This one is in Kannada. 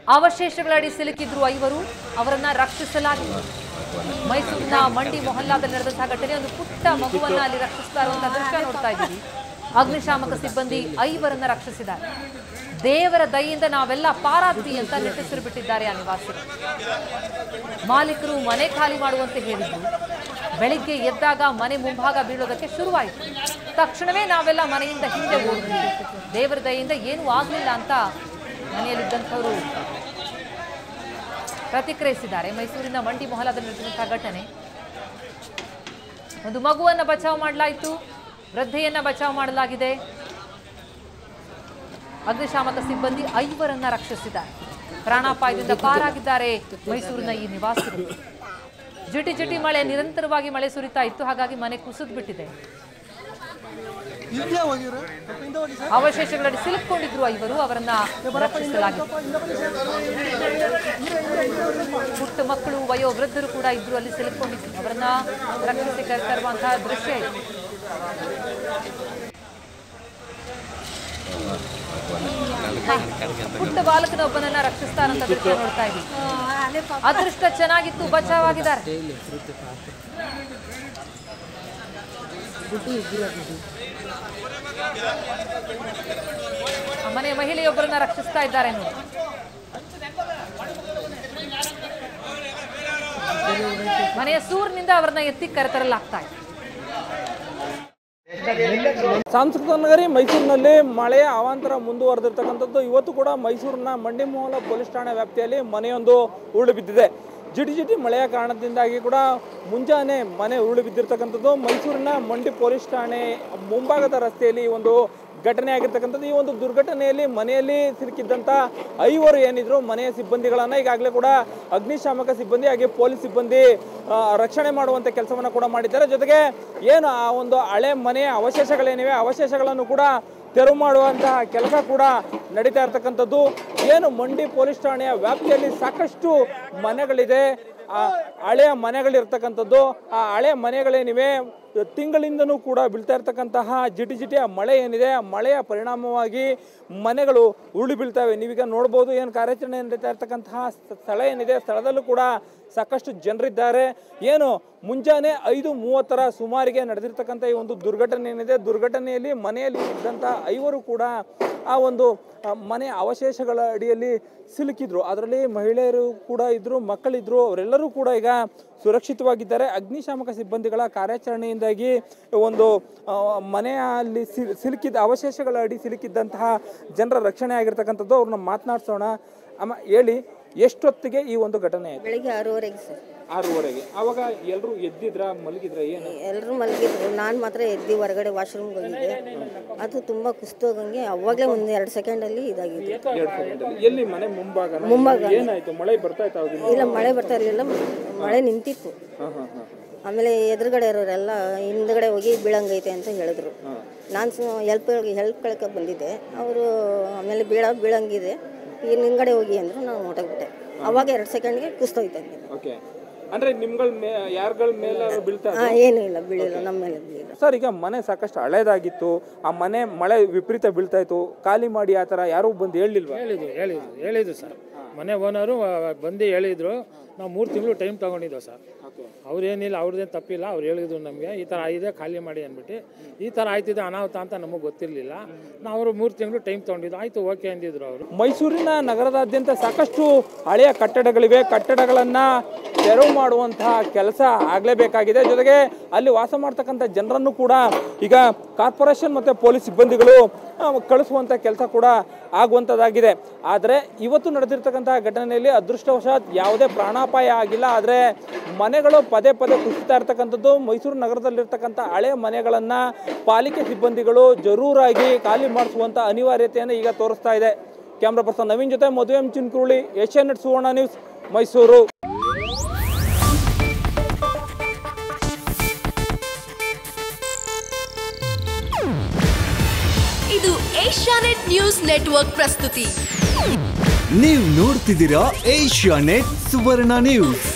ಅವಶೇಷಗಳಡಿ ಸಿಲುಕಿದ್ರು ಐವರು ಅವರನ್ನ ರಕ್ಷಿಸಲಾಗಿದೆ ಮೈಸೂರಿನ ಮಂಡಿ ಮೊಹಲ್ಲಾದಲ್ಲಿ ನಡೆದಂತಹ ಘಟನೆ ಒಂದು ಪುಟ್ಟ ಮಗುವನ್ನ ಅಲ್ಲಿ ರಕ್ಷಿಸ್ತಾ ಇರುವಂತಹ ದೃಶ್ಯ ನೋಡ್ತಾ ಇದ್ದೀವಿ ಅಗ್ನಿಶಾಮಕ ಸಿಬ್ಬಂದಿ ಐವರನ್ನ ರಕ್ಷಿಸಿದ್ದಾರೆ ದೇವರ ದಯೆಯಿಂದ ನಾವೆಲ್ಲ ಪಾರಾದ್ವಿ ಅಂತ ನಿಟ್ಟುಸಿರು ಬಿಟ್ಟಿದ್ದಾರೆ ಆ ನಿವಾಸಿಗಳು ಮಾಲೀಕರು ಮನೆ ಖಾಲಿ ಮಾಡುವಂತೆ ಹೇಳಿದ್ರು ಬೆಳಿಗ್ಗೆ ಎದ್ದಾಗ ಮನೆ ಮುಂಭಾಗ ಬೀಳೋದಕ್ಕೆ ಶುರುವಾಯಿತು ತಕ್ಷಣವೇ ನಾವೆಲ್ಲ ಮನೆಯಿಂದ ಹಿಂದೆ ಓಡಿದ್ವಿ ದೇವರ ದಯೆಯಿಂದ ಏನೂ ಆಗಲಿಲ್ಲ ಅಂತ ಮನೆಯಲ್ಲಿದ್ದಂಥವರು ಪ್ರತಿಕ್ರಿಯಿಸಿದ್ದಾರೆ ಮೈಸೂರಿನ ಮಂಡಿ ಮೊಹಲಾದಲ್ಲಿ ನಡೆದಂತಹ ಘಟನೆ ಒಂದು ಮಗುವನ್ನ ಬಚಾವ್ ಮಾಡಲಾಯಿತು ವೃದ್ಧೆಯನ್ನ ಬಚಾವ್ ಮಾಡಲಾಗಿದೆ ಅಗ್ನಿಶಾಮಕ ಸಿಬ್ಬಂದಿ ಐವರನ್ನ ರಕ್ಷಿಸಿದ್ದಾರೆ ಪ್ರಾಣಾಪಾಯದಿಂದ ಪಾರಾಗಿದ್ದಾರೆ ಮೈಸೂರಿನ ಈ ನಿವಾಸಿಗಳು ಜಿಟಿ ಜಿಟಿ ಮಳೆ ನಿರಂತರವಾಗಿ ಮಳೆ ಸುರಿತಾ ಇತ್ತು ಹಾಗಾಗಿ ಮನೆ ಕುಸಿದು ಬಿಟ್ಟಿದೆ ಹಿಂದೆ ಹೋಗಿರು ಸ್ವಲ್ಪ ಹಿಂದೆ ಹೋಗಿ ಸರ್ ಅವಶೇಷಗಳಡಿ ಸಿಲುಕೊಂಡಿದ್ರು ಐವರು ಅವರನ್ನ ರಕ್ಷಿಸಲಾಗಿದೆ ಪುಟ್ಟ ಮಕ್ಕಳು ವಯೋವೃದ್ಧರು ಕೂಡ ಇದ್ರು ಅಲ್ಲಿ ಸಿಲುಕೊಂಡಿದ್ರು ಅವರನ್ನ ರಕ್ಷಿಸಿ ಕರೆತರುವಂತಹ ದೃಶ್ಯ ಇದೆ ಪುಟ್ಟ ಬಾಲಕನೊಬ್ಬನನ್ನ ರಕ್ಷಿಸ್ತಾರಂತ ದೃಶ್ಯ ನೋಡ್ತಾ ಇದ್ದೀವಿ ಅದೃಷ್ಟ ಚೆನ್ನಾಗಿತ್ತು ಬಚಾವಾಗಿದ್ದಾರೆ ಆ ಮನೆಯ ಮಹಿಳೆಯೊಬ್ಬರನ್ನ ರಕ್ಷಿಸ್ತಾ ಇದ್ದಾರೆ ನೋಡಿ ಮನೆಯ ಸೂರಿನಿಂದ ಅವರನ್ನ ಎತ್ತಿ ಕರೆತರಲಾಗ್ತಾ ಇದೆ ಸಾಂಸ್ಕೃತಿಕ ನಗರಿ ಮೈಸೂರಿನಲ್ಲಿ ಮಳೆಯ ಅವಾಂತರ ಮುಂದುವರೆದಿರ್ತಕ್ಕಂಥದ್ದು ಇವತ್ತು ಕೂಡ ಮೈಸೂರಿನ ಮಂಡಿಮೋಹಲ ಪೊಲೀಸ್ ಠಾಣೆ ವ್ಯಾಪ್ತಿಯಲ್ಲಿ ಮನೆಯೊಂದು ಉರುಳು ಬಿದ್ದಿದೆ ಜಿಟಿ ಜಿಟಿ ಮಳೆಯ ಕಾರಣದಿಂದಾಗಿ ಕೂಡ ಮುಂಜಾನೆ ಮನೆ ಉರುಳು ಬಿದ್ದಿರ್ತಕ್ಕಂಥದ್ದು ಮೈಸೂರಿನ ಮಂಡಿ ಪೊಲೀಸ್ ಠಾಣೆ ಮುಂಭಾಗದ ರಸ್ತೆಯಲ್ಲಿ ಈ ಒಂದು ಘಟನೆ ಆಗಿರ್ತಕ್ಕಂಥದ್ದು ಈ ಒಂದು ದುರ್ಘಟನೆಯಲ್ಲಿ ಮನೆಯಲ್ಲಿ ಸಿಲುಕಿದ್ದಂಥ ಐವರು ಏನಿದ್ರು ಮನೆಯ ಸಿಬ್ಬಂದಿಗಳನ್ನು ಈಗಾಗಲೇ ಕೂಡ ಅಗ್ನಿಶಾಮಕ ಸಿಬ್ಬಂದಿ ಹಾಗೆ ಪೊಲೀಸ್ ಸಿಬ್ಬಂದಿ ಆ, ರಕ್ಷಣೆ ಮಾಡುವಂಥ ಕೆಲಸವನ್ನು ಕೂಡ ಮಾಡಿದ್ದಾರೆ ಜೊತೆಗೆ ಏನು ಆ ಒಂದು ಹಳೆ ಮನೆಯ ಅವಶೇಷಗಳೇನಿವೆ ಅವಶೇಷಗಳನ್ನು ಕೂಡ ತೆರವು ಮಾಡುವಂತಹ ಕೆಲಸ ಕೂಡ ನಡೀತಾ ಇರ್ತಕ್ಕಂಥದ್ದು ಏನು ಮಂಡಿ ಪೊಲೀಸ್ ಠಾಣೆಯ ವ್ಯಾಪ್ತಿಯಲ್ಲಿ ಸಾಕಷ್ಟು ಮನೆಗಳಿದೆ ಆ ಹಳೆಯ ಮನೆಗಳಿರ್ತಕ್ಕಂಥದ್ದು ಆ ಹಳೆ ಮನೆಗಳೇನಿವೆ ತಿಂಗಳಿಂದನೂ ಕೂಡ ಬೀಳ್ತಾ ಇರ್ತಕ್ಕಂತಹ ಜಿಟಿ ಜಿಟಿಯ ಮಳೆ ಏನಿದೆ ಆ ಮಳೆಯ ಪರಿಣಾಮವಾಗಿ ಮನೆಗಳು ಉರುಳಿ ಬೀಳ್ತವೆ ನೀವೀಗ ನೋಡ್ಬೋದು ಏನು ಕಾರ್ಯಾಚರಣೆ ನಡೀತಾ ಇರ್ತಕ್ಕಂತಹ ಸ್ಥಳ ಏನಿದೆ ಸ್ಥಳದಲ್ಲೂ ಕೂಡ ಸಾಕಷ್ಟು ಜನರಿದ್ದಾರೆ ಏನು ಮುಂಜಾನೆ ಐದು ಮೂವತ್ತರ ಸುಮಾರಿಗೆ ನಡೆದಿರ್ತಕ್ಕಂಥ ಈ ಒಂದು ದುರ್ಘಟನೆ ಏನಿದೆ ದುರ್ಘಟನೆಯಲ್ಲಿ ಮನೆಯಲ್ಲಿ ಇದ್ದಂಥ ಐವರು ಕೂಡ ಆ ಒಂದು ಆ, ಮನೆ ಅವಶೇಷಗಳ ಅಡಿಯಲ್ಲಿ ಸಿಲುಕಿದ್ರು ಅದರಲ್ಲಿ ಮಹಿಳೆಯರು ಕೂಡ ಇದ್ರು ಮಕ್ಕಳಿದ್ರು ಅವರೆಲ್ಲರೂ ಕೂಡ ಈಗ ಸುರಕ್ಷಿತವಾಗಿದ್ದಾರೆ ಅಗ್ನಿಶಾಮಕ ಸಿಬ್ಬಂದಿಗಳ ಕಾರ್ಯಾಚರಣೆಯಿಂದಾಗಿ ಒಂದು ಆ, ಮನೆಯಲ್ಲಿ ಸಿಲ್- ಸಿಲುಕಿದ ಅವಶೇಷಗಳ ಅಡಿ ಸಿಲುಕಿದ್ದಂತಹ ಜನರ ರಕ್ಷಣೆ ಆಗಿರ್ತಕ್ಕಂಥದ್ದು ಅವ್ರನ್ನ ಮಾತನಾಡ್ಸೋಣ ಅಮ್ಮ ಹೇಳಿ ಎಷ್ಟೊತ್ತಿಗೆ ಈ ಒಂದು ಘಟನೆ ಆಯ್ತು ಬೆಳಿಗ್ಗೆ ಆರೂವರೆಗೆ ಸರ್ ಆರೂವರೆಗೆ ಅವಾಗ ಎಲ್ಲರೂ ಎದ್ದಿದ್ರ ಮಲಗಿದ್ರ ಏನು ಎಲ್ಲರೂ ಮಲಗಿದ್ರು ನಾನು ಮಾತ್ರ ಎದ್ದು ಹೊರಗಡೆ ವಾಶ್ರೂಮ್ಗೆ ಹೋಗಿದ್ದೆ ಅದು ತುಂಬ ಕುಸ್ತೋಗಂಗೆ ಅವಾಗಲೇ ಒಂದು ಎರಡು ಸೆಕೆಂಡಲ್ಲಿ ಇದಾಗಿದೆ ಎರಡು ಸೆಕೆಂಡಲ್ಲಿ ಎಲ್ಲಿ ಮನೆ ಮುಂಭಾಗ ಮುಂಭಾಗ. ಏನಾಯ್ತು ಮಳೆ ಬರ್ತಾ ಇತ್ತು ಅವಾಗಿಂದ ಇಲ್ಲ ಮಳೆ ಬರ್ತಾ ಇರಲಿಲ್ಲ ಮಳೆ ನಿಂತಿತ್ತು ಹಾಂ ಹಾಂ ಹಾಂ ಆಮೇಲೆ ಎದುರುಗಡೆ ಇರೋರೆಲ್ಲ ಹಿಂದ್ಗಡೆ ಹೋಗಿ ಬೀಳಂಗೈತೆ ಅಂತ ಹೇಳಿದ್ರು ನಾನು ಹೆಲ್ಪ್ ಹೆಲ್ಪ್ ಕೇಳಕ್ಕೆ ಬಂದಿದ್ದೆ ಅವರು ಆಮೇಲೆ ಬೀಳ ಬೀಳಂಗಿದೆ ಈಗ ಹಿಂದ್ಗಡೆ ಹೋಗಿ ಅಂದರು ನಾನು ಹೊರಟೋಗ್ಬಿಟ್ಟೆ ಅವಾಗ ಎರಡು ಸೆಕೆಂಡ್ಗೆ ಕುಸ್ತೋಯ್ತಂಗೆ ಓಕೆ ಅಂದ್ರೆ ನಿಮ್ಗಳ ಮೇ ಯಾರ್ಗಳ ಮೇಲೆ ಬೀಳ್ತಾ ಹಾಂ ಏನೂ ಇಲ್ಲ ಬೀಳಿಲ್ಲ ನಮ್ಮ ಮೇಲೆ ಬೀಳಿಲ್ಲ ಸರ್ ಈಗ ಮನೆ ಸಾಕಷ್ಟು ಹಳೇದಾಗಿತ್ತು ಆ ಮನೆ ಮಳೆ ವಿಪರೀತ ಬೀಳ್ತಾ ಇತ್ತು ಖಾಲಿ ಮಾಡಿ ಆ ಥರ ಯಾರೂ ಬಂದು ಹೇಳಿಲ್ವಾ ಹೇಳಿದ್ರು ಹೇಳಿದ್ರು ಹೇಳಿದ್ರು ಸರ್ ಮನೆ ಓನರು ಬಂದು ಹೇಳಿದ್ರು ನಾವು ಮೂರು ತಿಂಗಳು ಟೈಮ್ ತೊಗೊಂಡಿದ್ದೆವು ಸರ್ ಅವ್ರೇನಿಲ್ಲ ಅವ್ರದ್ದೇನು ತಪ್ಪಿಲ್ಲ ಅವ್ರು ಹೇಳಿದ್ರು ನಮಗೆ ಈ ಥರ ಆಗಿದೆ ಖಾಲಿ ಮಾಡಿ ಅಂದ್ಬಿಟ್ಟು ಈ ಥರ ಆಯ್ತಿದೆ ಅನಾಹುತ ಅಂತ ನಮಗೆ ಗೊತ್ತಿರಲಿಲ್ಲ ನಾವು ಅವರು ಮೂರು ತಿಂಗಳು ಟೈಮ್ ತೊಗೊಂಡಿದ್ದು ಆಯಿತು ಓಕೆ ಅಂದಿದ್ರು ಅವರು ಮೈಸೂರಿನ ನಗರದಾದ್ಯಂತ ಸಾಕಷ್ಟು ಹಳೆಯ ಕಟ್ಟಡಗಳಿವೆ ಕಟ್ಟಡಗಳನ್ನ ತೆರವು ಮಾಡುವಂತಹ ಕೆಲಸ ಆಗಲೇಬೇಕಾಗಿದೆ ಜೊತೆಗೆ ಅಲ್ಲಿ ವಾಸ ಮಾಡ್ತಕ್ಕಂಥ ಜನರನ್ನು ಕೂಡ ಈಗ ಕಾರ್ಪೊರೇಷನ್ ಮತ್ತು ಪೊಲೀಸ್ ಸಿಬ್ಬಂದಿಗಳು ಆ, ಕಳಿಸುವಂಥ ಕೆಲಸ ಕೂಡ ಆಗುವಂಥದ್ದಾಗಿದೆ ಆದರೆ ಇವತ್ತು ನಡೆದಿರ್ತಕ್ಕಂತಹ ಘಟನೆಯಲ್ಲಿ ಅದೃಷ್ಟವಶಾತ್ ಯಾವುದೇ ಪ್ರಾಣಾಪಾಯ ಆಗಿಲ್ಲ ಆದರೆ ಮನೆಗಳು ಪದೇ ಪದೇ ಕುಸಿತಾ ಇರ್ತಕ್ಕಂಥದ್ದು ಮೈಸೂರು ನಗರದಲ್ಲಿರ್ತಕ್ಕಂಥ ಹಳೆ ಮನೆಗಳನ್ನು ಪಾಲಿಕೆ ಸಿಬ್ಬಂದಿಗಳು ಜರೂರಾಗಿ ಖಾಲಿ ಮಾಡಿಸುವಂಥ ಅನಿವಾರ್ಯತೆಯನ್ನು ಈಗ ತೋರಿಸ್ತಾ ಇದೆ ಕ್ಯಾಮ್ರಾ ಪರ್ಸನ್ ನವೀನ್ ಜೊತೆ ಮದುವೆ M Chinakurali Asian net Suvarna news Mysuru ಇದು ಏಷ್ಯಾನೆಟ್ ನ್ಯೂಸ್ ನೆಟ್ವರ್ಕ್ ಪ್ರಸ್ತುತಿ ನೀವು ನೋಡ್ತಿದ್ದೀರಾ ಏಷ್ಯಾ ನೆಟ್ ಸುವರ್ಣ ನ್ಯೂಸ್